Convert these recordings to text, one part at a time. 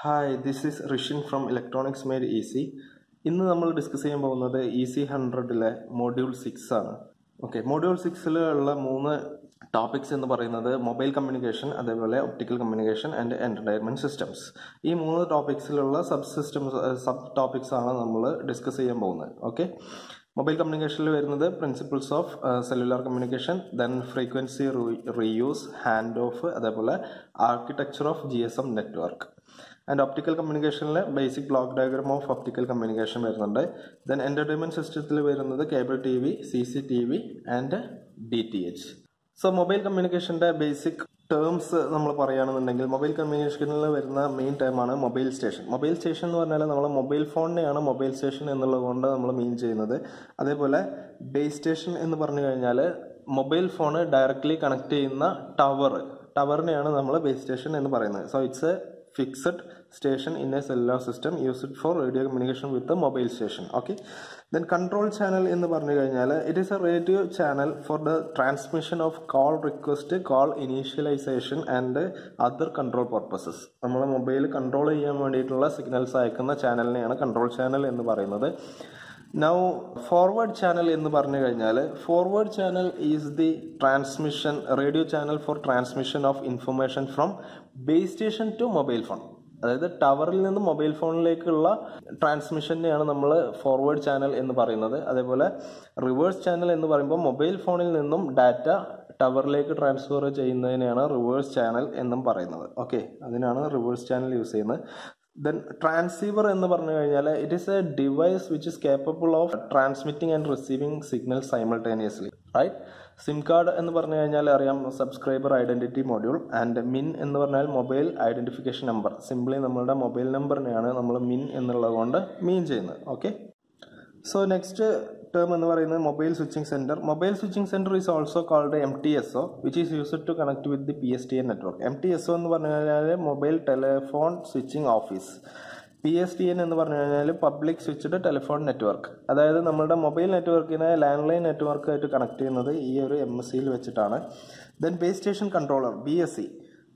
hi this is Rishin from electronics made easy ഇന്ന് നമ്മൾ discuss ചെയ്യാൻ പോകുന്നത് ഈസി ഹൺഡ്രഡിലെ മോഡ്യൂൾ സിക്സ് ആണ് ഓക്കെ മോഡ്യൂൾ സിക്സിലുള്ള മൂന്ന് ടോപ്പിക്സ് എന്ന് പറയുന്നത് മൊബൈൽ കമ്മ്യൂണിക്കേഷൻ അതേപോലെ optical communication and entertainment systems ഈ മൂന്ന് ടോപ്പിക്സിലുള്ള സബ് സിസ്റ്റംസ് സബ് ടോപ്പിക്സ് ആണ് നമ്മൾ ഡിസ്കസ് ചെയ്യാൻ പോകുന്നത് ഓക്കെ മൊബൈൽ കമ്മ്യൂണിക്കേഷനിൽ വരുന്നത് principles of cellular communication then frequency reuse hand off അതേപോലെ architecture of G S M network and optical കമ്മ്യൂണിക്കേഷനിൽ basic block diagram of optical communication വരുന്നുണ്ട് ദെൻ എൻ്റർടൈൻമെൻറ്റ് സിസ്റ്റത്തിൽ വരുന്നത് cable T V C C T V and D T H so mobile കമ്മ്യൂണിക്കേഷൻ്റെ basic terms നമ്മൾ പറയുകയാണെന്നുണ്ടെങ്കിൽ mobile കമ്മ്യൂണിക്കേഷനിൽ വരുന്ന main ടേമാണ് മൊബൈൽ സ്റ്റേഷൻ മൊബൈൽ സ്റ്റേഷൻ എന്ന് പറഞ്ഞാൽ നമ്മൾ മൊബൈൽ ഫോണിനെയാണ് മൊബൈൽ സ്റ്റേഷൻ എന്നുള്ളത് കൊണ്ട് നമ്മൾ മീൻ ചെയ്യുന്നത് അതേപോലെ ബേസ് സ്റ്റേഷൻ എന്ന് പറഞ്ഞു കഴിഞ്ഞാൽ മൊബൈൽ ഫോൺ ഡയറക്റ്റ്ലി കണക്ട് ചെയ്യുന്ന ടവർ ടവറിനെയാണ് നമ്മൾ ബേസ് സ്റ്റേഷൻ എന്ന് പറയുന്നത് so it's a fixed station in a cellular system used for radio communication with mobile station okay then control channel എന്ന് പറഞ്ഞു കഴിഞ്ഞാൽ it is a radio channel for the transmission of call request call initialization and other control purposes നമ്മൾ mobile control ചെയ്യാൻ വേണ്ടിയിട്ടുള്ള signals അയക്കുന്ന ചാനലിനെയാണ് control channel എന്ന് പറയുന്നത് now forward channel എന്ന് പറഞ്ഞു കഴിഞ്ഞാൽ forward channel is the transmission radio channel for transmission of information from base station to mobile phone അതായത് ടവറിൽ നിന്ന് മൊബൈൽ ഫോണിലേക്കുള്ള ട്രാൻസ്മിഷനെയാണ് നമ്മൾ ഫോർവേഡ് ചാനൽ എന്ന് പറയുന്നത് അതേപോലെ റിവേഴ്സ് ചാനൽ എന്ന് പറയുമ്പോൾ മൊബൈൽ ഫോണിൽ നിന്നും ഡാറ്റ ടവറിലേക്ക് ട്രാൻസ്ഫർ ചെയ്യുന്നതിനെയാണ് റിവേഴ്സ് ചാനൽ എന്നും പറയുന്നത് ഓക്കെ അതിനാണ് റിവേഴ്സ് ചാനൽ യൂസ് ചെയ്യുന്നത് ദെൻ ട്രാൻസീവർ എന്ന് പറഞ്ഞു കഴിഞ്ഞാൽ it is a device which is capable of transmitting and receiving signal simultaneously right SIM card എന്ന് പറഞ്ഞു കഴിഞ്ഞാൽ അറിയാം subscriber identity module and MIN എന്ന് പറഞ്ഞാൽ മൊബൈൽ ഐഡൻറ്റിഫിക്കേഷൻ നമ്പർ സിംപ്ലി നമ്മളുടെ മൊബൈൽ നമ്പറിനെയാണ് നമ്മൾ മിൻ എന്നുള്ളത് കൊണ്ട് മീൻ ചെയ്യുന്നത് ഓക്കെ സോ നെക്സ്റ്റ് ടേം എന്ന് പറയുന്നത് mobile switching centre mobile switching centre is also called M T S O which is used to connect with the P S T N network M T S O എന്ന് പറഞ്ഞു കഴിഞ്ഞാൽ mobile telephone switching office P S T N എന്ന് പറഞ്ഞു കഴിഞ്ഞാൽ public switched telephone network അതായത് നമ്മളുടെ mobile നെറ്റ്വർക്കിനെ land line നെറ്റ്വർക്കായിട്ട് connect ചെയ്യുന്നത് ഈ ഒരു എം എസ് സിയിൽ വെച്ചിട്ടാണ് then base station controller B S C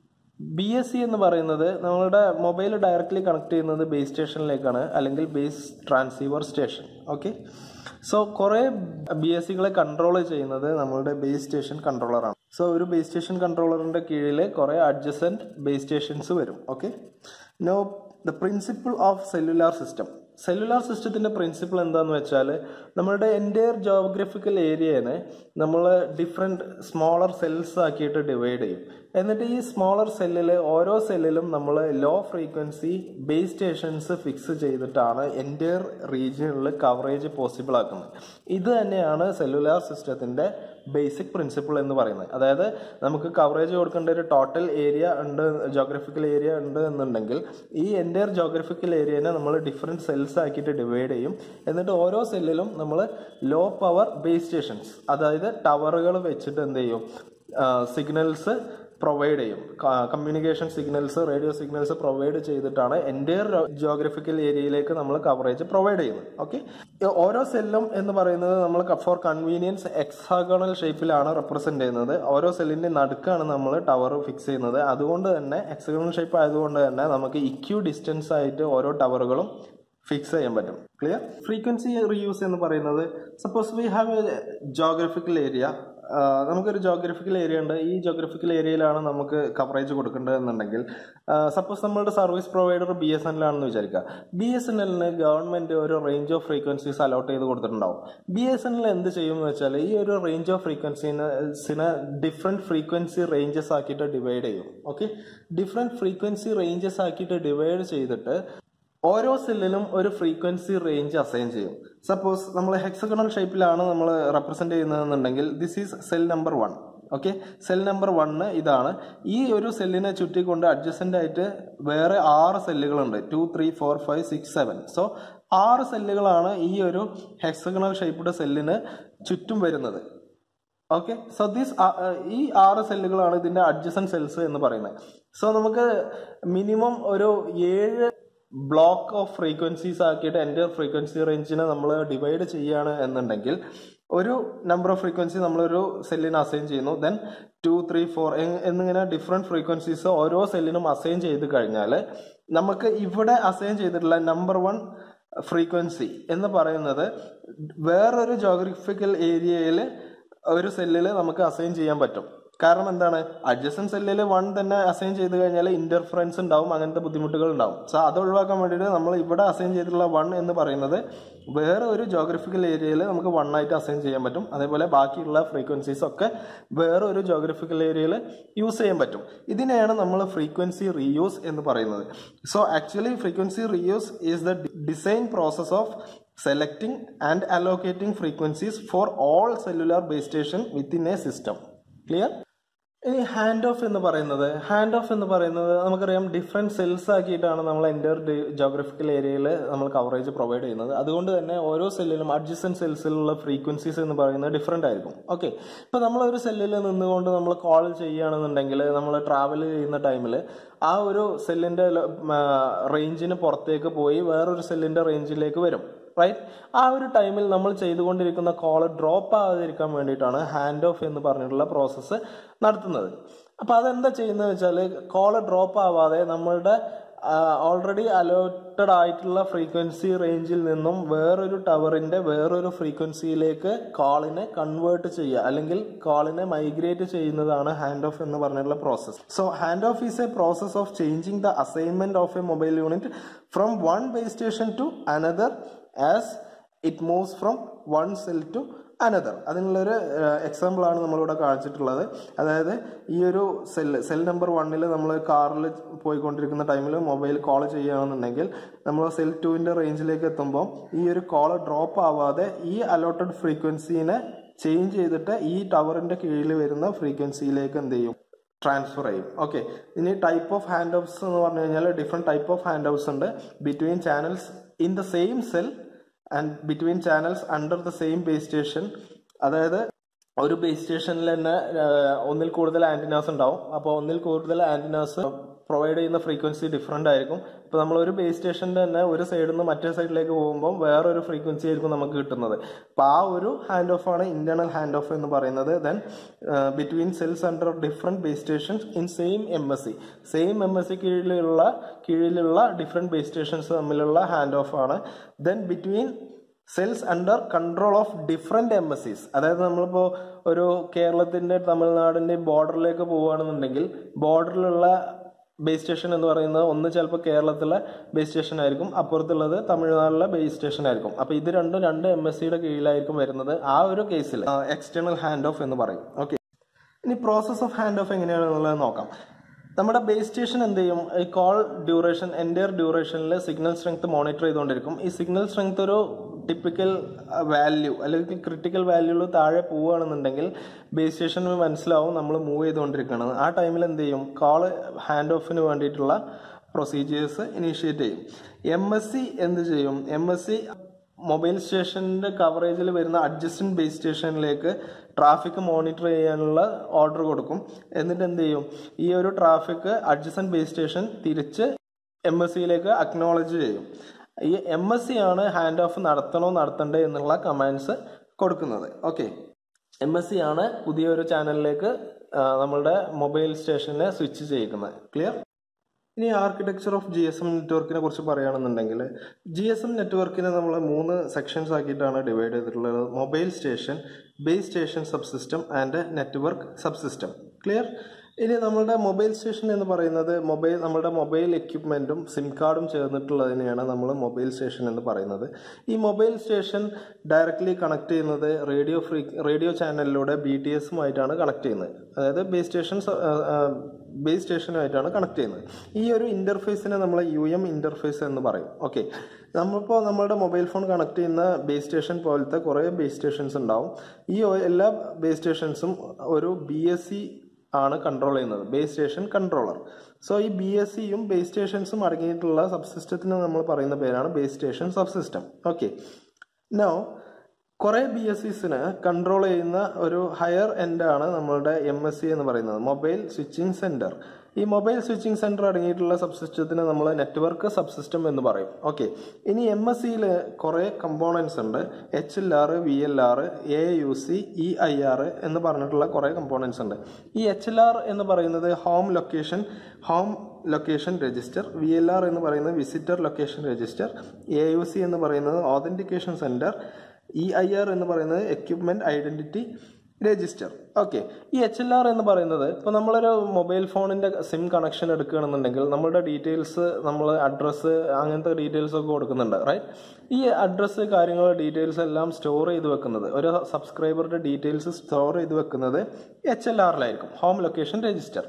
B S C എന്ന് പറയുന്നത് നമ്മളുടെ മൊബൈൽ ഡയറക്റ്റ്ലി കണക്ട് ചെയ്യുന്നത് ബേസ് സ്റ്റേഷനിലേക്കാണ് അല്ലെങ്കിൽ base transceiver station okay so കുറേ ബി എസ് സികളെ കൺട്രോൾ ചെയ്യുന്നത് നമ്മളുടെ ബേസ് സ്റ്റേഷൻ കൺട്രോളറാണ് സോ ഒരു ബേസ് സ്റ്റേഷൻ കൺട്രോളറിന്റെ കീഴിൽ കുറേ അഡ്ജസൻറ്റ് ബേസ് സ്റ്റേഷൻസ് വരും okay now the principle of cellular system cellular സിസ്റ്റത്തിന്റെ പ്രിൻസിപ്പിൾ എന്താന്ന് വെച്ചാൽ നമ്മളുടെ എൻറ്റയർ ജോഗ്രഫിക്കൽ ഏരിയനെ നമ്മൾ ഡിഫറെൻറ്റ് സ്മോളർ സെൽസ് ആക്കിയിട്ട് ഡിവൈഡ് ചെയ്യും എന്നിട്ട് ഈ സ്മോളർ സെല്ലിൽ ഓരോ സെല്ലിലും നമ്മൾ low frequency base stations fix ചെയ്തിട്ടാണ് എൻറ്റയർ റീജിയനിൽ കവറേജ് പോസിബിൾ ആക്കുന്നത് ഇത് തന്നെയാണ് സെല്ലുലാർ സിസ്റ്റത്തിന്റെ ബേസിക് പ്രിൻസിപ്പിൾ എന്ന് പറയുന്നത് അതായത് നമുക്ക് കവറേജ് കൊടുക്കേണ്ട ഒരു ടോട്ടൽ ഏരിയ ഉണ്ട് ജോഗ്രഫിക്കൽ ഏരിയ ഉണ്ട് എന്നുണ്ടെങ്കിൽ ഈ എൻറ്റയർ ജോഗ്രഫിക്കൽ ഏരിയനെ നമ്മൾ ഡിഫറെൻറ്റ് സെൽസ് ആക്കിയിട്ട് ഡിവൈഡ് ചെയ്യും എന്നിട്ട് ഓരോ സെല്ലിലും നമ്മൾ ലോ പവർ ബേസ് സ്റ്റേഷൻസ് അതായത് ടവറുകൾ വെച്ചിട്ട് എന്ത് ചെയ്യും സിഗ്നൽസ് പ്രൊവൈഡ് ചെയ്യും communication signals radio signals provide ചെയ്തിട്ടാണ് എൻറ്റയർ ജോഗ്രഫിക്കൽ ഏരിയയിലേക്ക് നമ്മൾ കവറേജ് പ്രൊവൈഡ് ചെയ്യുന്നത് ഓക്കെ ഓരോ സെല്ലും എന്ന് പറയുന്നത് നമ്മൾ ഫോർ കൺവീനിയൻസ് എക്സാഗണൽ ഷേപ്പിലാണ് റെപ്രസെന്റ് ചെയ്യുന്നത് ഓരോ സെല്ലിന്റെ നടുക്കാണ് നമ്മൾ ടവർ ഫിക്സ് ചെയ്യുന്നത് അതുകൊണ്ട് തന്നെ എക്സാഗണൽ ഷേപ്പ് ആയതുകൊണ്ട് തന്നെ നമുക്ക് ഇക്യൂ ഡിസ്റ്റൻസ് ആയിട്ട് ഓരോ ടവറുകളും ഫിക്സ് ചെയ്യാൻ പറ്റും ക്ലിയർ ഫ്രീക്വൻസി റീയൂസ് എന്ന് പറയുന്നത് suppose we have a geographical area നമുക്കൊരു ജോഗ്രഫിക്കൽ ഏരിയ ഉണ്ട് ഈ ജോഗ്രഫിക്കൽ ഏരിയയിലാണ് നമുക്ക് കവറേജ് കൊടുക്കേണ്ടത് എന്നുണ്ടെങ്കിൽ സപ്പോസ് നമ്മളുടെ service provider B S N L ആണെന്ന് വിചാരിക്കുക ബി എസ് എൻ എല്ലിന് ഗവൺമെന്റ് ഒരു റേഞ്ച് ഓഫ് ഫ്രീക്വൻസീസ് അലോട്ട് ചെയ്ത് കൊടുത്തിട്ടുണ്ടാവും ബി എസ് എൻ എൽ എന്ത് ചെയ്യും എന്ന് വെച്ചാൽ ഈ ഒരു റേഞ്ച് ഓഫ് ഫ്രീക്വൻസിനെ ഡിഫറെന്റ് ഫ്രീക്വൻസി റേഞ്ചസ് ആക്കിയിട്ട് ഡിവൈഡ് ചെയ്യും ഓക്കെ ഡിഫറെന്റ് ഫ്രീക്വൻസി റേഞ്ചസ് ആക്കിയിട്ട് ഡിവൈഡ് ചെയ്തിട്ട് ഓരോ സെല്ലിലും ഒരു ഫ്രീക്വൻസി റേഞ്ച് അസൈൻ ചെയ്യും സപ്പോസ് നമ്മൾ ഹെക്സഗണൽ ഷേപ്പിലാണ് നമ്മൾ റെപ്രസെന്റ് ചെയ്യുന്നതെന്നുണ്ടെങ്കിൽ this is cell number one okay cell number one ഇതാണ് ഈ ഒരു സെല്ലിനെ ചുറ്റിക്കൊണ്ട് അഡ്ജസ്റ്റന്റ് ആയിട്ട് വേറെ ആറ് സെല്ലുകളുണ്ട് two three four five six seven so ആറ് സെല്ലുകളാണ് ഈ ഒരു ഹെക്സഗണൽ ഷേപ്പ്ഡ് സെല്ലിന് ചുറ്റും വരുന്നത് ഓക്കെ സോ ദീസ് ഈ ആറ് സെല്ലുകളാണ് ഇതിന്റെ അഡ്ജസൻ സെൽസ് എന്ന് പറയുന്നത് സോ നമുക്ക് മിനിമം ഒരു ഏഴ് ബ്ലോക്ക് ഓഫ് ഫ്രീക്വൻസീസ് ആക്കിയിട്ട് എൻ്റെ ഫ്രീക്വൻസി റേഞ്ചിനെ നമ്മൾ ഡിവൈഡ് ചെയ്യുകയാണ് എന്നുണ്ടെങ്കിൽ ഒരു നമ്പർ ഓഫ് ഫ്രീക്വൻസി നമ്മളൊരു സെല്ലിന് അസൈൻ ചെയ്യുന്നു ദെൻ ടു ത്രീ ഫോർ എന്നിങ്ങനെ ഡിഫറെൻറ്റ് ഫ്രീക്വൻസീസ് ഓരോ സെല്ലിനും അസൈൻ ചെയ്ത് കഴിഞ്ഞാൽ നമുക്ക് ഇവിടെ അസൈൻ ചെയ്തിട്ടുള്ള നമ്പർ വൺ ഫ്രീക്വൻസി എന്ന് പറയുന്നത് വേറൊരു ജോഗ്രഫിക്കൽ ഏരിയയിൽ ഒരു സെല്ലിൽ നമുക്ക് അസൈൻ ചെയ്യാൻ പറ്റും കാരണം എന്താണ് അഡ്ജസ്റ്റൻ സെല്ലിൽ വൺ തന്നെ അസൈൻ ചെയ്ത് കഴിഞ്ഞാൽ ഇന്റർഫറൻസ് ഉണ്ടാവും അങ്ങനത്തെ ബുദ്ധിമുട്ടുകൾ ഉണ്ടാവും സോ അത് ഒഴിവാക്കാൻ വേണ്ടിയിട്ട് നമ്മൾ ഇവിടെ അസൈൻ ചെയ്തിട്ടുള്ള വൺ എന്ന് പറയുന്നത് വേറെ ഒരു ജോഗ്രഫിക്കൽ ഏരിയയിൽ നമുക്ക് വൺ ആയിട്ട് അസൈൻ ചെയ്യാൻ പറ്റും അതേപോലെ ബാക്കിയുള്ള ഫ്രീക്വൻസീസ് ഒക്കെ വേറെ ഒരു ജോഗ്രഫിക്കൽ ഏരിയയിൽ യൂസ് ചെയ്യാൻ പറ്റും ഇതിനെയാണ് നമ്മൾ ഫ്രീക്വൻസി റീയൂസ് എന്ന് പറയുന്നത് so actually frequency reuse is the design process of selecting and allocating frequencies for all cellular base station within a system clear ഇനി ഹാൻഡ് ഓഫ് എന്ന് പറയുന്നത് ഹാൻഡ് ഓഫ് എന്ന് പറയുന്നത് നമുക്കറിയാം ഡിഫറെൻറ്റ് സെൽസ് ആക്കിയിട്ടാണ് നമ്മൾ എൻ്റെ ജോഗ്രഫിക്കൽ ഏരിയയിൽ നമ്മൾ കവറേജ് പ്രൊവൈഡ് ചെയ്യുന്നത് അതുകൊണ്ട് തന്നെ ഓരോ സെല്ലിലും അഡ്ജസ്റ്റൻ സെൽസിലുള്ള ഫ്രീക്വൻസീസ് എന്ന് പറയുന്നത് ഡിഫറെൻ്റ് ആയിരിക്കും ഓക്കെ ഇപ്പോൾ നമ്മളൊരു സെല്ലിൽ നിന്നുകൊണ്ട് നമ്മൾ കോൾ ചെയ്യുകയാണെന്നുണ്ടെങ്കിൽ നമ്മൾ ട്രാവൽ ചെയ്യുന്ന ടൈമിൽ ആ ഒരു സെല്ലിൻ്റെ റേഞ്ചിന് പുറത്തേക്ക് പോയി വേറൊരു സെല്ലിൻ്റെ റേഞ്ചിലേക്ക് വരും റൈറ്റ് ആ ഒരു ടൈമിൽ നമ്മൾ ചെയ്തുകൊണ്ടിരിക്കുന്ന കോൾ ഡ്രോപ്പ് ആകാതിരിക്കാൻ വേണ്ടിയിട്ടാണ് ഹാൻഡ് ഓഫ് എന്ന് പറഞ്ഞിട്ടുള്ള പ്രോസസ്സ് നടത്തുന്നത് അപ്പോൾ അതെന്താ ചെയ്യുന്നത് വെച്ചാൽ കോൾ ഡ്രോപ്പ് ആവാതെ നമ്മളുടെ ഓൾറെഡി അലോട്ടഡ് ആയിട്ടുള്ള ഫ്രീക്വൻസി റേഞ്ചിൽ നിന്നും വേറൊരു ടവറിന്റെ വേറൊരു ഫ്രീക്വൻസിയിലേക്ക് കോളിനെ കൺവേർട്ട് ചെയ്യുക അല്ലെങ്കിൽ കോളിനെ മൈഗ്രേറ്റ് ചെയ്യുന്നതാണ് ഹാൻഡ് ഓഫ് എന്ന് പറഞ്ഞിട്ടുള്ള process so hand off is a process of changing the assignment of a mobile unit from one base station to another as it moves from one cell to another അതിനുള്ളൊരു example ആണ് നമ്മളിവിടെ കാണിച്ചിട്ടുള്ളത് അതായത് ഈ ഒരു cell cell number വണ്ണിൽ നമ്മൾ കാറിൽ പോയിക്കൊണ്ടിരിക്കുന്ന ടൈമിൽ മൊബൈൽ കോൾ ചെയ്യുകയാണെന്നുണ്ടെങ്കിൽ നമ്മൾ സെൽ ടുവിൻ്റെ റേഞ്ചിലേക്ക് എത്തുമ്പോൾ ഈ ഒരു കോൾ ഡ്രോപ്പ് ആവാതെ ഈ അലോട്ടഡ് ഫ്രീക്വൻസീനെ ചേഞ്ച് ചെയ്തിട്ട് ഈ ടവറിൻ്റെ കീഴിൽ വരുന്ന ഫ്രീക്വൻസിയിലേക്ക് എന്ത് ചെയ്യും ട്രാൻസ്ഫർ ചെയ്യും ഓക്കെ ഇനി ടൈപ്പ് ഓഫ് ഹാൻഡ് ഓഫ്സ് എന്ന് പറഞ്ഞു കഴിഞ്ഞാൽ different type of hand offs ഉണ്ട് between channels in the same cell and between channels under the same base station അതായത് ഒരു ബേസ് സ്റ്റേഷനിൽ തന്നെ ഒന്നിൽ കൂടുതൽ ആന്റിനാസ് ഉണ്ടാവും അപ്പോൾ ഒന്നിൽ കൂടുതൽ ആന്റിനാസ് പ്രൊവൈഡ് ചെയ്യുന്ന ഫ്രീക്വൻസി ഡിഫറെൻ്റ് ആയിരിക്കും ഇപ്പോൾ നമ്മൾ ഒരു ബേസ് സ്റ്റേഷൻ്റെ തന്നെ ഒരു സൈഡിൽ നിന്ന് മറ്റേ സൈഡിലേക്ക് പോകുമ്പോൾ വേറൊരു ഫ്രീക്വൻസി ആയിരിക്കും നമുക്ക് കിട്ടുന്നത് അപ്പോൾ ആ ഒരു ഹാൻഡ് ഓഫ് ആണ് ഇന്റേണൽ ഹാൻഡ് ഓഫ് എന്ന് പറയുന്നത് then between cells under different base stations in same M S C same M S C കീഴിലുള്ള കീഴിലുള്ള ഡിഫറെൻറ്റ് ബേസ് സ്റ്റേഷൻസ് തമ്മിലുള്ള ഹാൻഡ് ഓഫ് ആണ് then between cells under control of different M S Cs അതായത് നമ്മളിപ്പോൾ ഒരു കേരളത്തിൻ്റെ തമിഴ്നാടിൻ്റെ ബോർഡറിലേക്ക് പോവുകയാണെന്നുണ്ടെങ്കിൽ ബോർഡറിലുള്ള base station എന്ന് പറയുന്നത് ഒന്ന് ചിലപ്പോൾ കേരളത്തിലെ ബേസ് സ്റ്റേഷൻ ആയിരിക്കും അപ്പുറത്തുള്ളത് തമിഴ്നാട്ടിലെ ബേസ് സ്റ്റേഷൻ ആയിരിക്കും അപ്പോൾ ഇത് രണ്ടും രണ്ട് എം എസ് സിയുടെ കീഴിലായിരിക്കും വരുന്നത് ആ ഒരു കേസിൽ എക്സ്റ്റേണൽ ഹാൻഡ് ഓഫ് എന്ന് പറയും ഓക്കെ ഇനി പ്രോസസ് ഓഫ് ഹാൻഡ് ഓഫ് എങ്ങനെയാണെന്നുള്ളത് നോക്കാം നമ്മുടെ ബേസ് സ്റ്റേഷൻ എന്ത് ചെയ്യും ഈ കോൾ ഡ്യൂറേഷൻ എൻ്റയർ ഡ്യൂറേഷനിൽ സിഗ്നൽ സ്ട്രെങ്ത് മോണിറ്റർ ചെയ്തുകൊണ്ടിരിക്കും ഈ സിഗ്നൽ സ്ട്രെങ്ത് ഒരു ടിപ്പിക്കൽ വാല്യൂ അല്ലെങ്കിൽ ക്രിട്ടിക്കൽ വാല്യൂയിൽ താഴെ പോവുകയാണെന്നുണ്ടെങ്കിൽ ബേസ് സ്റ്റേഷന് മനസ്സിലാവും നമ്മൾ മൂവ് ചെയ്തുകൊണ്ടിരിക്കുകയാണ് ആ ടൈമിൽ എന്ത് ചെയ്യും കോൾ ഹാൻഡ് ഓഫിന് വേണ്ടിയിട്ടുള്ള പ്രൊസീജിയേഴ്സ് ഇനീഷ്യേറ്റ് ചെയ്യും എം എസ് സി എന്ത് ചെയ്യും എം എസ് സി മൊബൈൽ സ്റ്റേഷൻ്റെ കവറേജിൽ വരുന്ന അഡ്ജസ്റ്റന്റ് ബേസ് സ്റ്റേഷനിലേക്ക് ട്രാഫിക് മോണിറ്റർ ചെയ്യാനുള്ള ഓർഡർ കൊടുക്കും എന്നിട്ട് എന്ത് ചെയ്യും ഈ ഒരു ട്രാഫിക് അഡ്ജസ്റ്റന്റ് ബേസ് സ്റ്റേഷൻ തിരിച്ച് എം എസ് സിയിലേക്ക് അക്നോളജ് ചെയ്യും ഈ എം എസ് സി ആണ് ഹാൻഡ് ഓഫ് നടത്തണോ നടത്തണ്ടേ എന്നുള്ള കമാൻഡ്സ് കൊടുക്കുന്നത് ഓക്കെ എം എസ് സി ആണ് പുതിയൊരു ചാനലിലേക്ക് നമ്മളുടെ മൊബൈൽ സ്റ്റേഷനെ സ്വിച്ച് ചെയ്യിക്കുന്നത് ക്ലിയർ ഇനി architecture of G S M നെറ്റ്വർക്കിനെ കുറിച്ച് പറയുകയാണെന്നുണ്ടെങ്കിൽ ജി എസ് എം നെറ്റ്വർക്കിനെ നമ്മൾ മൂന്ന് സെക്ഷൻസ് ആക്കിയിട്ടാണ് ഡിവൈഡ് ചെയ്തിട്ടുള്ളത് mobile station base station sub system and network sub system clear ഇനി നമ്മളുടെ മൊബൈൽ സ്റ്റേഷൻ എന്ന് പറയുന്നത് മൊബൈൽ നമ്മുടെ മൊബൈൽ എക്യുപ്മെൻറ്റും സിം കാർഡും ചേർന്നിട്ടുള്ളതിനെയാണ് നമ്മൾ മൊബൈൽ സ്റ്റേഷൻ എന്ന് പറയുന്നത് ഈ മൊബൈൽ സ്റ്റേഷൻ ഡയറക്റ്റ്ലി കണക്ട് ചെയ്യുന്നത് റേഡിയോ ഫ്രീ റേഡിയോ ചാനലിലൂടെ ബി ടി എസുമായിട്ടാണ് കണക്ട് ചെയ്യുന്നത് അതായത് ബേസ് സ്റ്റേഷൻ ബേസ് സ്റ്റേഷനുമായിട്ടാണ് കണക്ട് ചെയ്യുന്നത് ഈ ഒരു ഇൻ്റർഫേസിനെ നമ്മൾ യു എം ഇൻ്റർഫേസ് എന്ന് പറയും ഓക്കെ നമ്മളിപ്പോൾ നമ്മളുടെ മൊബൈൽ ഫോൺ കണക്ട് ചെയ്യുന്ന ബേസ് സ്റ്റേഷൻ പോലത്തെ കുറേ ബേസ് സ്റ്റേഷൻസ് ഉണ്ടാവും ഈ എല്ലാ ബേസ് സ്റ്റേഷൻസും ഒരു ബി എസ് സി ആണ് കൺട്രോൾ ചെയ്യുന്നത് ബേസ് സ്റ്റേഷൻ കൺട്രോളർ സോ ഈ ബി എസ് സിയും ബേസ് സ്റ്റേഷൻസും അടങ്ങിയിട്ടുള്ള സബ്സിസ്റ്റത്തിന് നമ്മൾ പറയുന്ന പേരാണ് base station subsystem okay no കുറേ ബി എസ് സിസിന് കൺട്രോൾ ചെയ്യുന്ന ഒരു ഹയർ എൻഡാണ് നമ്മളുടെ എം എസ് സി എന്ന് പറയുന്നത് മൊബൈൽ സ്വിച്ചിങ് സെന്റർ ഈ മൊബൈൽ സ്വിച്ചിങ് സെന്റർ അടങ്ങിയിട്ടുള്ള സബ്സിസ്റ്റത്തിന് നമ്മൾ നെറ്റ്വർക്ക് സബ്സിസ്റ്റം എന്ന് പറയും ഓക്കെ ഇനി എം എസ് സിയിൽ കുറേ കമ്പോണൻസ് ഉണ്ട് H L R V L R A U C E I R എന്ന് പറഞ്ഞിട്ടുള്ള കുറേ കമ്പോണൻസ് ഉണ്ട് ഈ എച്ച് എൽ ആർ എന്ന് പറയുന്നത് home location home location register V L R എന്ന് പറയുന്നത് visitor location register A U C എന്ന് പറയുന്നത് authentication centre E I R എന്ന് പറയുന്നത് എക്യുപ്മെൻറ്റ് ഐഡൻറ്റിറ്റി രജിസ്റ്റർ ഓക്കെ ഈ എച്ച് എൽ ആർ എന്ന് പറയുന്നത് ഇപ്പോൾ നമ്മളൊരു മൊബൈൽ ഫോണിൻ്റെ സിം കണക്ഷൻ എടുക്കുകയാണെന്നുണ്ടെങ്കിൽ നമ്മളുടെ ഡീറ്റെയിൽസ് നമ്മൾ അഡ്രസ്സ് അങ്ങനത്തെ ഡീറ്റെയിൽസ് ഒക്കെ കൊടുക്കുന്നുണ്ട് റൈറ്റ് ഈ അഡ്രസ്സ് കാര്യങ്ങൾ ഡീറ്റെയിൽസ് എല്ലാം സ്റ്റോർ ചെയ്ത് വെക്കുന്നത് ഒരു സബ്സ്ക്രൈബറുടെ ഡീറ്റെയിൽസ് സ്റ്റോർ ചെയ്ത് വെക്കുന്നത് എച്ച് എൽ ആറിലായിരിക്കും ഹോം ലൊക്കേഷൻ രജിസ്റ്റർ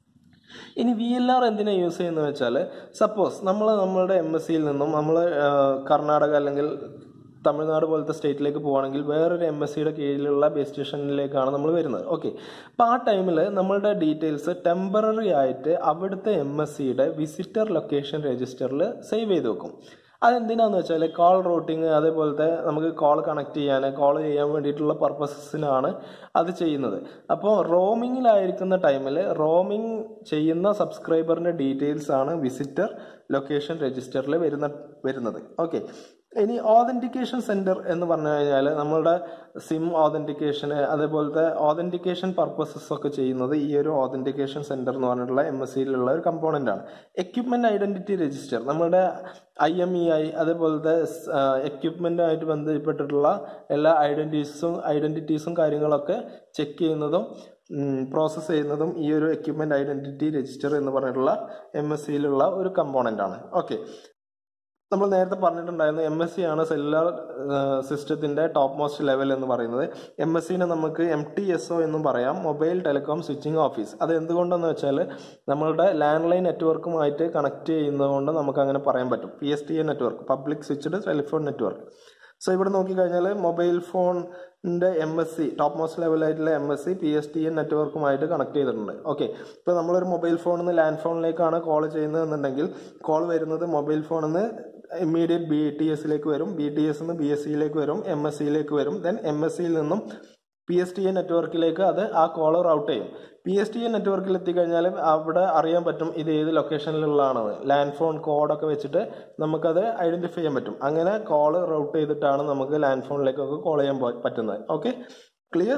ഇനി വി എൽ ആർ എന്തിനാണ് യൂസ് ചെയ്യുന്നത് വെച്ചാൽ സപ്പോസ് നമ്മൾ നമ്മളുടെ എം എസ് സിയിൽ നിന്നും നമ്മൾ കർണാടക അല്ലെങ്കിൽ തമിഴ്നാട് പോലത്തെ സ്റ്റേറ്റിലേക്ക് പോവുകയാണെങ്കിൽ വേറൊരു എം എസ് സിയുടെ കീഴിലുള്ള ബേസ് സ്റ്റേഷനിലേക്കാണ് നമ്മൾ വരുന്നത് ഓക്കെ അപ്പോൾ ആ ടൈമിൽ നമ്മളുടെ ഡീറ്റെയിൽസ് ടെമ്പററി ആയിട്ട് അവിടുത്തെ എം എസ് സിയുടെ വിസിറ്റർ ലൊക്കേഷൻ രജിസ്റ്ററിൽ സേവ് ചെയ്ത് വെക്കും അതെന്തിനാന്ന് വെച്ചാൽ കോൾ റൂട്ടിങ് അതേപോലത്തെ നമുക്ക് കോൾ കണക്ട് ചെയ്യാൻ കോൾ ചെയ്യാൻ വേണ്ടിയിട്ടുള്ള പർപ്പസസിനാണ് അത് ചെയ്യുന്നത് അപ്പോൾ റോമിങ്ങിലായിരിക്കുന്ന ടൈമിൽ റോമിങ് ചെയ്യുന്ന സബ്സ്ക്രൈബറിൻ്റെ ഡീറ്റെയിൽസ് ആണ് വിസിറ്റർ ലൊക്കേഷൻ രജിസ്റ്ററിൽ വരുന്ന വരുന്നത് ഓക്കെ ഇനി ഓതൻറ്റിക്കേഷൻ സെൻറ്റർ എന്ന് പറഞ്ഞു കഴിഞ്ഞാൽ നമ്മളുടെ സിം ഓതൻറ്റിക്കേഷന് അതേപോലത്തെ ഓതൻറ്റിക്കേഷൻ പർപ്പസസ് ഒക്കെ ചെയ്യുന്നത് ഈ ഒരു ഓതൻറ്റിക്കേഷൻ സെൻറ്റർ എന്ന് പറഞ്ഞിട്ടുള്ള എം എസ് സിയിലുള്ള ഒരു കമ്പോണൻ്റ് ആണ് എക്യുപ്മെൻറ്റ് ഐഡൻറ്റിറ്റി രജിസ്റ്റർ നമ്മുടെ ഐ എം ഇ ഐ അതേപോലത്തെ എക്യുപ്മെൻറ്റുമായിട്ട് ബന്ധപ്പെട്ടിട്ടുള്ള എല്ലാ ഐഡൻറ്റിറ്റീസും ഐഡൻറ്റിറ്റീസും കാര്യങ്ങളൊക്കെ ചെക്ക് ചെയ്യുന്നതും പ്രോസസ്സ് ചെയ്യുന്നതും ഈ ഒരു എക്യുപ്മെൻറ്റ് ഐഡൻറ്റിറ്റി രജിസ്റ്റർ എന്ന് പറഞ്ഞിട്ടുള്ള എം എസ് സിയിലുള്ള ഒരു കമ്പോണൻ്റ് ആണ് ഓക്കെ നമ്മൾ നേരത്തെ പറഞ്ഞിട്ടുണ്ടായിരുന്നു എം എസ് സി ആണ് സെല്ലുലാർ സിസ്റ്റത്തിന്റെ ടോപ്പ് മോസ്റ്റ് ലെവൽ എന്ന് പറയുന്നത് എം എസ് സിനെ നമുക്ക് എം ടി എസ് ഒ എന്നും പറയാം മൊബൈൽ ടെലികോം സ്വിച്ചിങ് ഓഫീസ് അത് എന്തുകൊണ്ടെന്ന് വെച്ചാൽ നമ്മളുടെ ലാൻഡ് ലൈൻ നെറ്റ്വർക്കുമായിട്ട് കണക്ട് ചെയ്യുന്നതുകൊണ്ട് നമുക്ക് അങ്ങനെ പറയാൻ പറ്റും P S T A network public switched telephone network so ഇവിടെ നോക്കിക്കഴിഞ്ഞാൽ മൊബൈൽ ഫോണിൻ്റെ M S C top most ലെവലായിട്ടുള്ള M S C P S T N നെറ്റ്വർക്കുമായിട്ട് കണക്ട് ചെയ്തിട്ടുണ്ട് ഓക്കെ ഇപ്പോൾ നമ്മളൊരു മൊബൈൽ ഫോണിൽ നിന്ന് ലാൻഡ് ഫോണിലേക്കാണ് കോൾ ചെയ്യുന്നതെന്നുണ്ടെങ്കിൽ കോൾ വരുന്നത് മൊബൈൽ ഫോണിൽ നിന്ന് ഇമ്മീഡിയറ്റ് ബി ടി എസിലേക്ക് വരും ബി ടി എസ് നിന്ന് ബി എസ് സിയിലേക്ക് വരും എം എസ് സിയിലേക്ക് വരും ദെൻ എം എസ് സിയിൽ നിന്നും പി എസ് ടി എ നെറ്റ്വർക്കിലേക്ക് അത് ആ കോൾ റൗട്ട് ചെയ്യും പി എസ് ടി എ നെറ്റ്വർക്കിൽ എത്തിക്കഴിഞ്ഞാൽ അവിടെ അറിയാൻ പറ്റും ഇത് ഏത് ലൊക്കേഷനിലുള്ളതാണെന്ന് ലാൻഡ് ഫോൺ കോഡൊക്കെ വെച്ചിട്ട് നമുക്കത് ഐഡൻറ്റിഫൈ ചെയ്യാൻ പറ്റും അങ്ങനെ കോൾ റൗട്ട് ചെയ്തിട്ടാണ് നമുക്ക് ലാൻഡ് ഫോണിലേക്കൊക്കെ കോൾ ചെയ്യാൻ പറ്റുന്നത് ഓക്കെ ക്ലിയർ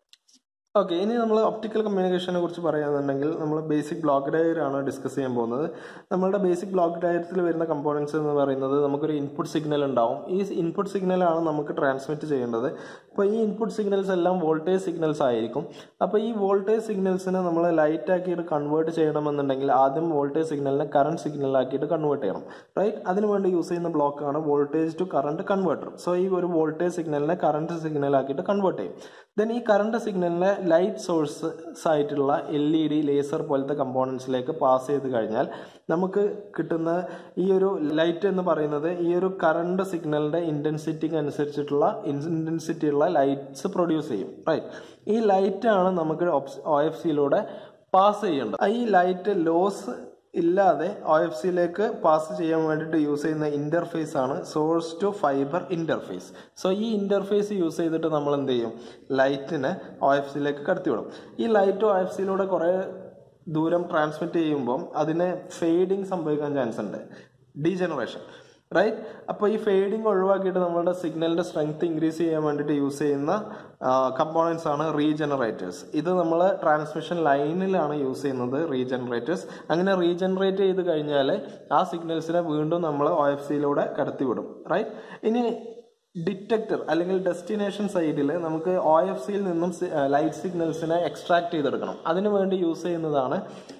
ഓക്കെ ഇനി നമ്മൾ ഒപ്റ്റിക്കൽ കമ്മ്യൂണിക്കേഷനെ കുറിച്ച് പറയുകയാണെന്നുണ്ടെങ്കിൽ നമ്മൾ ബേസിക് ബ്ലോക്ക് ഡയർ ആണ് ഡിസ്കസ് ചെയ്യാൻ പോകുന്നത് നമ്മളുടെ ബേസിക് ബ്ലോക്ക് ഡയറത്തിൽ വരുന്ന കമ്പോണൻസ് എന്ന് പറയുന്നത് നമുക്കൊരു ഇൻപുട്ട് സിഗ്നൽ ഉണ്ടാവും ഈ ഇൻപുട്ട് സിഗ്നലാണ് നമുക്ക് ട്രാൻസ്മിറ്റ് ചെയ്യേണ്ടത് അപ്പോൾ ഈ ഇൻപുട്ട് സിഗ്നൽസ് എല്ലാം വോൾട്ടേജ് സിഗ്നൽസ് ആയിരിക്കും അപ്പോൾ ഈ വോൾട്ടേജ് സിഗ്നൽസിനെ നമ്മൾ ലൈറ്റ് ആക്കിയിട്ട് കൺവേർട്ട് ചെയ്യണമെന്നുണ്ടെങ്കിൽ ആദ്യം വോൾട്ടേജ് സിഗ്നലിനെ കറണ്ട് സിഗ്നൽ ആക്കിയിട്ട് കൺവേർട്ട് ചെയ്യണം റൈറ്റ് അതിന് വേണ്ടി യൂസ് ചെയ്യുന്ന ബ്ലോക്കാണ് voltage to current converter so ഈ ഒരു വോൾട്ടേജ് സിഗ്നലിനെ കറണ്ട് സിഗ്നൽ ആക്കിയിട്ട് കൺവേർട്ട് ചെയ്യും ദെൻ ഈ കറണ്ട് സിഗ്നലിനെ ലൈറ്റ് സോഴ്സ് ആയിട്ടുള്ള എൽ ഇ ഡി ലേസർ പോലത്തെ കമ്പോണൻസിലേക്ക് പാസ് ചെയ്ത് കഴിഞ്ഞാൽ നമുക്ക് കിട്ടുന്ന ഈ ഒരു ലൈറ്റ് എന്ന് പറയുന്നത് ഈ ഒരു കറണ്ട് സിഗ്നലിന്റെ ഇന്റൻസിറ്റിക്ക് അനുസരിച്ചിട്ടുള്ള ഇന്റൻസിറ്റി ഉള്ള ലൈറ്റ്സ് പ്രൊഡ്യൂസ് ചെയ്യും റൈറ്റ് ഈ ലൈറ്റ് ആണ് നമുക്ക് ഒ എഫ് സിയിലൂടെ പാസ് ചെയ്യേണ്ടത് ഈ ലൈറ്റ് ലോസ് ഇല്ലാതെ ഒ എഫ് സിയിലേക്ക് പാസ് ചെയ്യാൻ വേണ്ടിയിട്ട് യൂസ് ചെയ്യുന്ന ഇന്റർഫേസ് ആണ് source to fibre interface so ഈ ഇന്റർഫേസ് യൂസ് ചെയ്തിട്ട് നമ്മൾ എന്ത് ചെയ്യും ലൈറ്റിനെ ഒ എഫ് സിയിലേക്ക് കടത്തിവിടും ഈ ലൈറ്റ് ഒ എഫ് സിയിലൂടെ കുറേ ദൂരം ട്രാൻസ്മിറ്റ് ചെയ്യുമ്പം അതിന് ഫെയ്ഡിങ് സംഭവിക്കാൻ ചാൻസ് ഉണ്ട് ഡീജനറേഷൻ റൈറ്റ് അപ്പോൾ ഈ ഫെയ്ഡിങ് ഒഴിവാക്കിയിട്ട് നമ്മളുടെ സിഗ്നലിന്റെ സ്ട്രെങ്ത് ഇൻക്രീസ് ചെയ്യാൻ വേണ്ടിയിട്ട് യൂസ് ചെയ്യുന്ന കമ്പോണൻസ് ആണ് റീജനറേറ്റേഴ്സ് ഇത് നമ്മൾ ട്രാൻസ്മിഷൻ ലൈനിലാണ് യൂസ് ചെയ്യുന്നത് റീജനറേറ്റേഴ്സ് അങ്ങനെ റീജനറേറ്റ് ചെയ്ത് കഴിഞ്ഞാൽ ആ സിഗ്നൽസിനെ വീണ്ടും നമ്മൾ ഒ എഫ് സിയിലൂടെ കടത്തിവിടും റൈറ്റ് ഇനി ഡിറ്റക്ടർ അല്ലെങ്കിൽ ഡെസ്റ്റിനേഷൻ സൈഡിൽ നമുക്ക് ഒ എഫ് സിയിൽ നിന്നും ലൈറ്റ് സിഗ്നൽസിനെ എക്സ്ട്രാക്ട് ചെയ്തെടുക്കണം അതിനു വേണ്ടി യൂസ് ചെയ്യുന്നതാണ്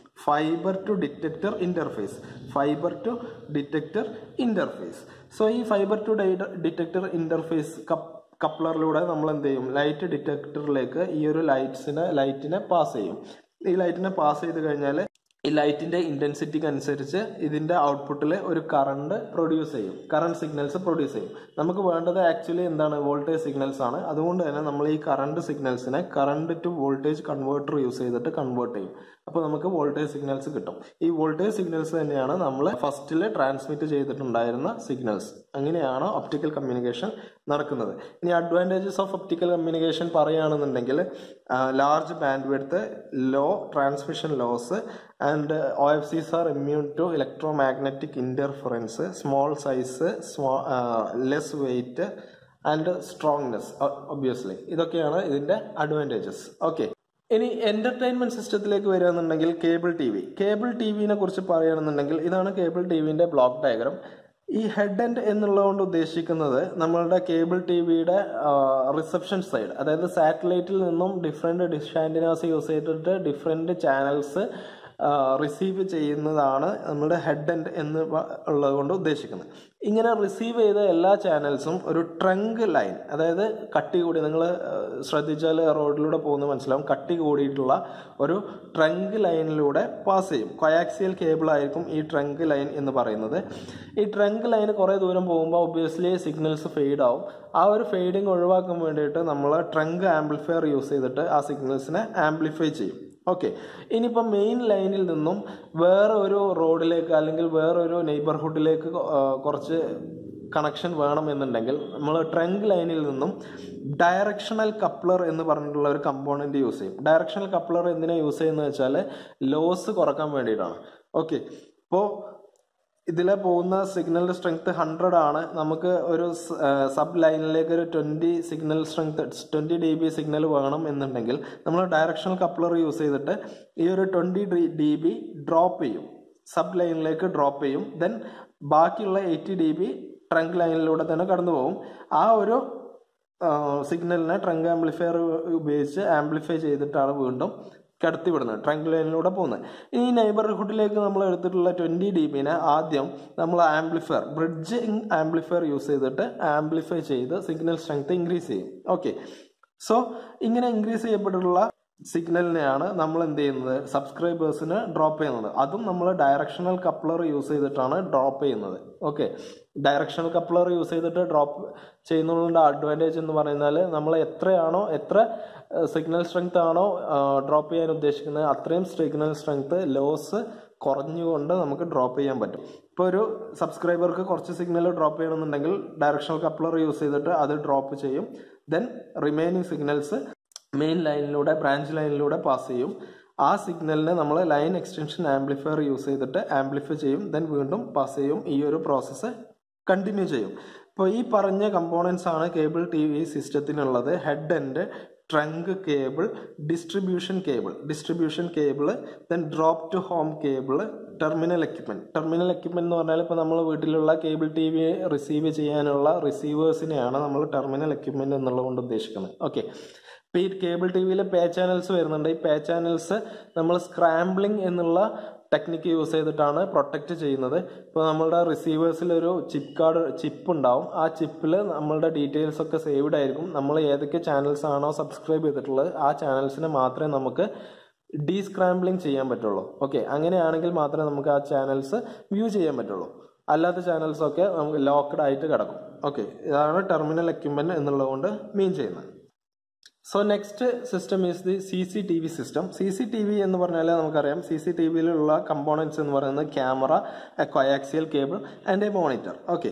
fibre to detector interface fibre to detector interface so ഈ ഫൈബർ ടു ഡിറ്റക്ടർ ഇന്റർഫേസ് കപ്ലറിലൂടെ നമ്മൾ എന്ത് ചെയ്യും ലൈറ്റ് ഡിറ്റക്ടറിലേക്ക് ഈ ഒരു ലൈറ്റ്സിനെ ലൈറ്റിനെ പാസ് ചെയ്യും ഈ ലൈറ്റിനെ പാസ് ചെയ്ത് കഴിഞ്ഞാൽ ഈ ലൈറ്റിന്റെ ഇന്റൻസിറ്റിക്ക് അനുസരിച്ച് ഇതിന്റെ ഔട്ട്പുട്ടിൽ ഒരു കറണ്ട് പ്രൊഡ്യൂസ് ചെയ്യും കറണ്ട് സിഗ്നൽസ് പ്രൊഡ്യൂസ് ചെയ്യും നമുക്ക് വേണ്ടത് ആക്ച്വലി എന്താണ് വോൾട്ടേജ് സിഗ്നൽസ് ആണ് അതുകൊണ്ട് തന്നെ നമ്മൾ ഈ കറണ്ട് സിഗ്നൽസിനെ current to voltage converter use ചെയ്തിട്ട് കൺവേർട്ട് ചെയ്യും അപ്പോൾ നമുക്ക് വോൾട്ടേജ് സിഗ്നൽസ് കിട്ടും ഈ വോൾട്ടേജ് സിഗ്നൽസ് തന്നെയാണ് നമ്മൾ ഫസ്റ്റിൽ ട്രാൻസ്മിറ്റ് ചെയ്തിട്ടുണ്ടായിരുന്ന സിഗ്നൽസ് അങ്ങനെയാണ് ഒപ്റ്റിക്കൽ കമ്മ്യൂണിക്കേഷൻ നടക്കുന്നത് ഇനി അഡ്വാൻറ്റേജസ് ഓഫ് ഒപ്റ്റിക്കൽ കമ്മ്യൂണിക്കേഷൻ പറയുകയാണെന്നുണ്ടെങ്കിൽ large bandwidth low transmission loss and O F Cs are immune to electromagnetic interference small size less weight and strongness obviously ഇതൊക്കെയാണ് ഇതിൻ്റെ advantages okay ഇനി entertainment സിസ്റ്റത്തിലേക്ക് വരികയാണെന്നുണ്ടെങ്കിൽ cable T V cable T വിനെ കുറിച്ച് പറയുകയാണെന്നുണ്ടെങ്കിൽ ഇതാണ് cable T വിന്റെ ബ്ലോക്ക് ഡയഗ്രാം ഈ ഹെഡ് എൻഡ് എന്നുള്ളതുകൊണ്ട് ഉദ്ദേശിക്കുന്നത് നമ്മളുടെ കേബിൾ ടി വിയുടെ റിസപ്ഷൻ സൈഡ് അതായത് സാറ്റലൈറ്റിൽ നിന്നും ഡിഫറെന്റ് ഡിഷ് ആൻറ്റിനാസ് യൂസ് ചെയ്തിട്ട് ഡിഫറെന്റ് ചാനൽസ് റിസീവ് ചെയ്യുന്നതാണ് നമ്മുടെ ഹെഡ് എൻഡ് എന്ന് ഉള്ളത് കൊണ്ട് ഉദ്ദേശിക്കുന്നത് ഇങ്ങനെ റിസീവ് ചെയ്ത എല്ലാ ചാനൽസും ഒരു ട്രങ്ക് ലൈൻ അതായത് കട്ടി കൂടി നിങ്ങൾ ശ്രദ്ധിച്ചാൽ റോഡിലൂടെ പോകുന്നത് മനസ്സിലാവും കട്ടി കൂടിയിട്ടുള്ള ഒരു ട്രങ്ക് ലൈനിലൂടെ പാസ് ചെയ്യും കൊയാക്സിയൽ കേബിൾ ആയിരിക്കും ഈ ട്രങ്ക് ലൈൻ എന്ന് പറയുന്നത് ഈ ട്രങ്ക് ലൈൻ കുറേ ദൂരം പോകുമ്പോൾ ഒബ്വിയസ്ലി സിഗ്നൽസ് ഫെയ്ഡ് ആവും ആ ഒരു ഫെയ്ഡിങ് ഒഴിവാക്കാൻ വേണ്ടിയിട്ട് നമ്മൾ ട്രങ്ക് ആംപ്ലിഫയർ യൂസ് ചെയ്തിട്ട് ആ സിഗ്നൽസിനെ ആംപ്ലിഫൈ ചെയ്യും ഓക്കെ ഇനിയിപ്പോൾ മെയിൻ ലൈനിൽ നിന്നും വേറെ ഒരു റോഡിലേക്ക് അല്ലെങ്കിൽ വേറൊരു നെയ്ബർഹുഡിലേക്ക് കുറച്ച് കണക്ഷൻ വേണമെന്നുണ്ടെങ്കിൽ നമ്മൾ ട്രങ്ക് ലൈനിൽ നിന്നും ഡയറക്ഷണൽ കപ്ലർ എന്ന് പറഞ്ഞിട്ടുള്ള ഒരു കമ്പോണന്റ് യൂസ് ചെയ്യും ഡയറക്ഷണൽ കപ്ലർ എന്തിനാ യൂസ് ചെയ്യുന്നത് വെച്ചാൽ ലോസ് കുറക്കാൻ വേണ്ടിയിട്ടാണ് ഓക്കെ ഇപ്പോൾ ഇതിലെ പോകുന്ന സിഗ്നലിന്റെ സ്ട്രെങ്ത് ഹൺഡ്രഡ് ആണ് നമുക്ക് ഒരു സബ് ലൈനിലേക്ക് ഒരു twenty signal strength twenty D B signal വേണം എന്നുണ്ടെങ്കിൽ നമ്മൾ ഡയറക്ഷണൽ കപ്ലർ യൂസ് ചെയ്തിട്ട് ഈ ഒരു ട്വന്റി ഡി ബി ഡ്രോപ്പ് ചെയ്യും സബ് ലൈനിലേക്ക് ഡ്രോപ്പ് ചെയ്യും ദെൻ ബാക്കിയുള്ള എയ്റ്റി ഡി ബി ട്രങ്ക് ലൈനിലൂടെ തന്നെ കടന്നു പോകും ആ ഒരു സിഗ്നലിനെ ട്രങ്ക് ആംപ്ലിഫയർ ഉപയോഗിച്ച് ആംപ്ലിഫൈ ചെയ്തിട്ടാണ് വീണ്ടും കടത്തി വിടുന്നത് ട്രങ്ക് ലൈനിലൂടെ പോകുന്നത് ഈ നെയ്ബർഹുഡിലേക്ക് നമ്മൾ എടുത്തിട്ടുള്ള ട്വന്റി ഡി ബിനെ ആദ്യം നമ്മൾ ആംപ്ലിഫയർ ബ്രിഡ്ജ് ആംപ്ലിഫയർ യൂസ് ചെയ്തിട്ട് ആംപ്ലിഫൈ ചെയ്ത് സിഗ്നൽ സ്ട്രെങ്ത് ഇൻക്രീസ് ചെയ്യും ഓക്കെ സോ ഇങ്ങനെ ഇൻക്രീസ് ചെയ്യപ്പെട്ടിട്ടുള്ള സിഗ്നലിനെയാണ് നമ്മൾ എന്ത് ചെയ്യുന്നത് സബ്സ്ക്രൈബേഴ്സിന് ഡ്രോപ്പ് ചെയ്യുന്നത് അതും നമ്മൾ ഡയറക്ഷണൽ കപ്ലർ യൂസ് ചെയ്തിട്ടാണ് ഡ്രോപ്പ് ചെയ്യുന്നത് ഓക്കെ ഡയറക്ഷണൽ കപ്ലർ യൂസ് ചെയ്തിട്ട് ഡ്രോപ്പ് ചെയ്യുന്നതിൻ്റെ അഡ്വാൻറ്റേജ് എന്ന് പറയുന്നത് നമ്മൾ എത്രയാണോ എത്ര സിഗ്നൽ സ്ട്രെങ്ത് ആണോ ഡ്രോപ്പ് ചെയ്യാൻ ഉദ്ദേശിക്കുന്നത് അത്രയും സിഗ്നൽ സ്ട്രെങ്ത് ലോസ് കുറഞ്ഞുകൊണ്ട് നമുക്ക് ഡ്രോപ്പ് ചെയ്യാൻ പറ്റും ഇപ്പോൾ ഒരു സബ്സ്ക്രൈബർക്ക് കുറച്ച് സിഗ്നൽ ഡ്രോപ്പ് ചെയ്യണമെന്നുണ്ടെങ്കിൽ ഡയറക്ഷണൽ കപ്ലർ യൂസ് ചെയ്തിട്ട് അത് ഡ്രോപ്പ് ചെയ്യും ദെൻ റിമൈനിങ് സിഗ്നൽസ് മെയിൻ ലൈനിലൂടെ ബ്രാഞ്ച് ലൈനിലൂടെ പാസ് ചെയ്യും ആ സിഗ്നലിനെ നമ്മൾ ലൈൻ എക്സ്റ്റൻഷൻ ആംപ്ലിഫയർ യൂസ് ചെയ്തിട്ട് ആംപ്ലിഫൈ ചെയ്യും ദെൻ വീണ്ടും പാസ് ചെയ്യും ഈ ഒരു പ്രോസസ്സ് കണ്ടിന്യൂ ചെയ്യും ഇപ്പോൾ ഈ പറഞ്ഞ കമ്പോണൻസ് ആണ് കേബിൾ ടി വി സിസ്റ്റത്തിനുള്ളത് head and trunk cable distribution cable distribution cable then drop to home cable terminal equipment terminal equipment എന്ന് പറഞ്ഞാൽ ഇപ്പോൾ നമ്മൾ വീട്ടിലുള്ള കേബിൾ ടി വി റിസീവ് ചെയ്യാനുള്ള റിസീവേഴ്സിനെയാണ് നമ്മൾ ടെർമിനൽ എക്യുപ്മെന്റ് എന്നുള്ളത് കൊണ്ട് ഉദ്ദേശിക്കുന്നത് ഓക്കെ ഇപ്പോൾ ഈ കേബിൾ ടി വിയിൽ പേ ചാനൽസ് വരുന്നുണ്ട് ഈ പേ ചാനൽസ് നമ്മൾ സ്ക്രാംബ്ലിംഗ് എന്നുള്ള ടെക്നിക്ക് യൂസ് ചെയ്തിട്ടാണ് പ്രൊട്ടക്റ്റ് ചെയ്യുന്നത് ഇപ്പോൾ നമ്മളുടെ റിസീവേഴ്സിൽ ഒരു ചിപ്പ് കാർഡ് ചിപ്പ് ഉണ്ടാവും ആ ചിപ്പിൽ നമ്മളുടെ ഡീറ്റെയിൽസ് ഒക്കെ സേവ്ഡ് ആയിരിക്കും നമ്മൾ ഏതൊക്കെ ചാനൽസ് ആണോ സബ്സ്ക്രൈബ് ചെയ്തിട്ടുള്ളത് ആ ചാനൽസിനെ മാത്രമേ നമുക്ക് ഡീസ്ക്രാംബ്ലിംഗ് ചെയ്യാൻ പറ്റുള്ളൂ ഓക്കെ അങ്ങനെയാണെങ്കിൽ മാത്രമേ നമുക്ക് ആ ചാനൽസ് വ്യൂ ചെയ്യാൻ പറ്റുള്ളൂ അല്ലാത്ത ചാനൽസ് ഒക്കെ നമുക്ക് ലോക്ക്ഡ് ആയിട്ട് കിടക്കും ഓക്കെ ഇതാണ് ടെർമിനൽ എക്യുപ്മെന്റ് എന്നുള്ളത് കൊണ്ട് മീൻ ചെയ്യുന്നത് so next system is the C C T V system C C T V എന്ന് പറഞ്ഞാൽ നമുക്കറിയാം സി സി ടി വിയിലുള്ള കമ്പോണൻസ് എന്ന് പറയുന്നത് camera coaxial cable and a monitor okay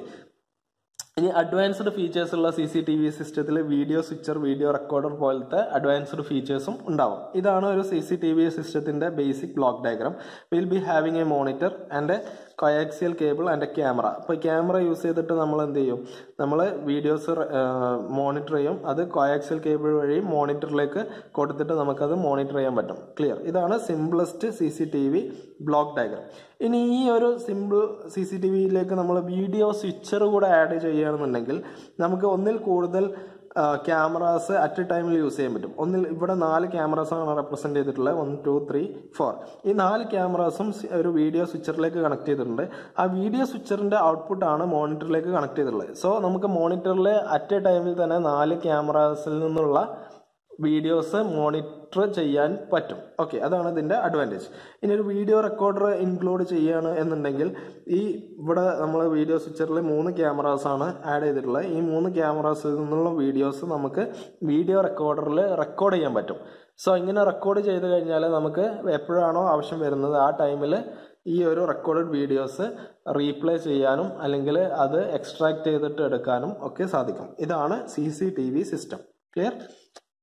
ഇനി അഡ്വാൻസ്ഡ് ഫീച്ചേഴ്സ് ഉള്ള സി സി ടി വി സിസ്റ്റത്തിൽ video switcher video recorder പോലത്തെ അഡ്വാൻസ്ഡ് ഫീച്ചേഴ്സും ഉണ്ടാവും ഇതാണ് ഒരു സി സി ടി വി സിസ്റ്റത്തിന്റെ basic block diagram will be having a monitor and a coaxial cable and a camera അപ്പോൾ ക്യാമറ യൂസ് ചെയ്തിട്ട് നമ്മൾ എന്ത് ചെയ്യും നമ്മൾ വീഡിയോസ് മോണിറ്റർ ചെയ്യും അത് കൊയാക്സിയൽ കേബിൾ വഴി മോണിറ്ററിലേക്ക് കൊടുത്തിട്ട് നമുക്കത് മോണിറ്റർ ചെയ്യാൻ പറ്റും ക്ലിയർ ഇതാണ് simplest C C T V block diagram ഇനി ഈ ഒരു സിമ്പിൾ സി സി ടി വിയിലേക്ക് നമ്മൾ വീഡിയോ സ്വിച്ചർ കൂടെ ആഡ് ചെയ്യുകയാണെന്നുണ്ടെങ്കിൽ നമുക്ക് ഒന്നിൽ കൂടുതൽ ക്യാമറാസ് അറ്റ് എ ടൈമിൽ യൂസ് ചെയ്യാൻ പറ്റും ഒന്നിൽ ഇവിടെ നാല് ക്യാമറാസ് ആണ് റെപ്രസെന്റ് ചെയ്തിട്ടുള്ളത് വൺ ടു ത്രീ ഫോർ ഈ നാല് ക്യാമറാസും ഒരു വീഡിയോ സ്വിച്ചറിലേക്ക് കണക്ട് ചെയ്തിട്ടുണ്ട് ആ വീഡിയോ സ്വിച്ചറിന്റെ ഔട്ട്പുട്ട് ആണ് മോണിറ്ററിലേക്ക് കണക്ട് ചെയ്തിട്ടുള്ളത് സോ നമുക്ക് മോണിറ്ററിൽ അറ്റ് എ ടൈമിൽ തന്നെ നാല് ക്യാമറാസിൽ നിന്നുള്ള വീഡിയോസ് മോണിറ്റർ ചെയ്യാൻ പറ്റും ഓക്കെ അതാണ് ഇതിന്റെ അഡ്വാൻറ്റേജ് ഇനി ഒരു വീഡിയോ റെക്കോർഡർ ഇൻക്ലൂഡ് ചെയ്യുകയാണ് എന്നുണ്ടെങ്കിൽ ഈ ഇവിടെ നമ്മൾ വീഡിയോ സ്വിച്ചറിൽ മൂന്ന് ക്യാമറാസ് ആണ് ആഡ് ചെയ്തിട്ടുള്ളത് ഈ മൂന്ന് ക്യാമറാസിൽ നിന്നുള്ള വീഡിയോസ് നമുക്ക് വീഡിയോ റെക്കോർഡറിൽ റെക്കോർഡ് ചെയ്യാൻ പറ്റും സോ ഇങ്ങനെ റെക്കോർഡ് ചെയ്ത് കഴിഞ്ഞാൽ നമുക്ക് എപ്പോഴാണോ ആവശ്യം വരുന്നത് ആ ടൈമിൽ ഈ ഒരു റെക്കോർഡഡ് വീഡിയോസ് റീപ്ലേ ചെയ്യാനും അല്ലെങ്കിൽ അത് എക്സ്ട്രാക്ട് ചെയ്തിട്ട് എടുക്കാനും ഒക്കെ സാധിക്കും ഇതാണ് C C T V system clear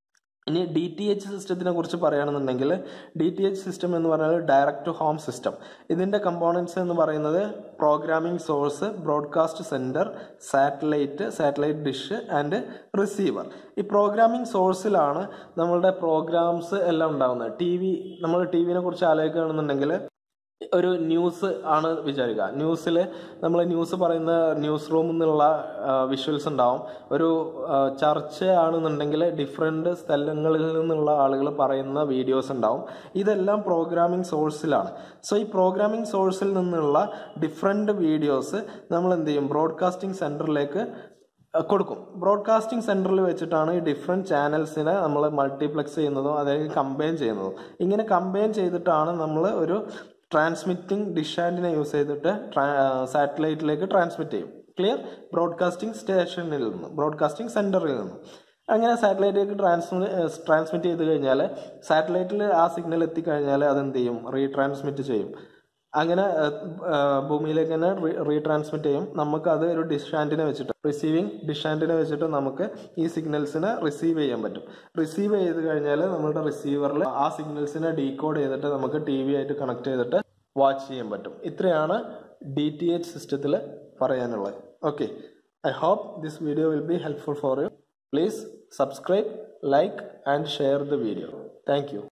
ഇനി ഡി ടി എച്ച് സിസ്റ്റത്തിനെ കുറിച്ച് പറയുകയാണെന്നുണ്ടെങ്കിൽ ഡി ടി എച്ച് സിസ്റ്റം എന്ന് പറഞ്ഞാൽ ഡയറക്റ്റ് ടു ഹോം സിസ്റ്റം ഇതിൻ്റെ കമ്പോണൻസ് എന്ന് പറയുന്നത് programming source broadcast centre satellite satellite dish and receiver ഈ പ്രോഗ്രാമിംഗ് സോഴ്സിലാണ് നമ്മളുടെ പ്രോഗ്രാംസ് എല്ലാം ഉണ്ടാകുന്നത് ടി വി നമ്മൾ ടി വിനെ കുറിച്ച് ആലോചിക്കുകയാണെന്നുണ്ടെങ്കിൽ ഒരു ന്യൂസ് ആണ് വിചാരിക്കുക ന്യൂസിൽ നമ്മൾ ന്യൂസ് പറയുന്ന ന്യൂസ് റൂമിൽ നിന്നുള്ള വിഷ്വൽസ് ഉണ്ടാവും ഒരു ചർച്ചയാണെന്നുണ്ടെങ്കിൽ ഡിഫറെൻ്റ് സ്ഥലങ്ങളിൽ നിന്നുള്ള ആളുകൾ പറയുന്ന വീഡിയോസ് ഉണ്ടാവും ഇതെല്ലാം പ്രോഗ്രാമിംഗ് സോഴ്സിലാണ് സോ ഈ പ്രോഗ്രാമിംഗ് സോഴ്സിൽ നിന്നുള്ള ഡിഫറെൻ്റ് വീഡിയോസ് നമ്മൾ എന്ത് ചെയ്യും ബ്രോഡ്കാസ്റ്റിംഗ് സെൻറ്ററിലേക്ക് കൊടുക്കും ബ്രോഡ്കാസ്റ്റിംഗ് സെൻറ്ററിൽ വെച്ചിട്ടാണ് ഈ ഡിഫറെൻറ്റ് ചാനൽസിനെ നമ്മൾ മൾട്ടിപ്ലക്സ് ചെയ്യുന്നതും അതായത് കമ്പൈൻ ചെയ്യുന്നതും ഇങ്ങനെ കമ്പൈൻ ചെയ്തിട്ടാണ് നമ്മൾ ഒരു ട്രാൻസ്മിറ്റിംഗ് ഡിഷ് ആൻറ്റിനെ യൂസ് ചെയ്തിട്ട് സാറ്റലൈറ്റിലേക്ക് ട്രാൻസ്മിറ്റ് ചെയ്യും ക്ലിയർ ബ്രോഡ്കാസ്റ്റിംഗ് സ്റ്റേഷനിൽ നിന്ന് ബ്രോഡ്കാസ്റ്റിംഗ് സെൻറ്ററിൽ നിന്ന് അങ്ങനെ സാറ്റലൈറ്റിലേക്ക് ട്രാൻസ്മി ട്രാൻസ്മിറ്റ് ചെയ്ത് കഴിഞ്ഞാൽ സാറ്റലൈറ്റിൽ ആ സിഗ്നൽ എത്തിക്കഴിഞ്ഞാൽ അതെന്ത് ചെയ്യും റീട്രാൻസ്മിറ്റ് ചെയ്യും അങ്ങനെ ഭൂമിയിലേക്ക് തന്നെ റീട്രാൻസ്മിറ്റ് ചെയ്യും നമുക്ക് അത് ഒരു ഡിഷ് ആൻറ്റിനെ വെച്ചിട്ട് റിസീവിങ് ഡിഷ് ആൻറ്റിനെ വെച്ചിട്ട് നമുക്ക് ഈ സിഗ്നൽസിനെ റിസീവ് ചെയ്യാൻ പറ്റും റിസീവ് ചെയ്ത് കഴിഞ്ഞാൽ നമ്മുടെ റിസീവറിൽ ആ സിഗ്നൽസിനെ ഡീകോഡ് ചെയ്തിട്ട് നമുക്ക് ടി വി ആയിട്ട് കണക്ട് ചെയ്തിട്ട് വാച്ച് ചെയ്യാൻ പറ്റും ഇത്രയാണ് ഡി ടി എച്ച് സിസ്റ്റത്തിൽ പറയാനുള്ളത് okay I hope this video will be helpful for you please subscribe like and share the video thank U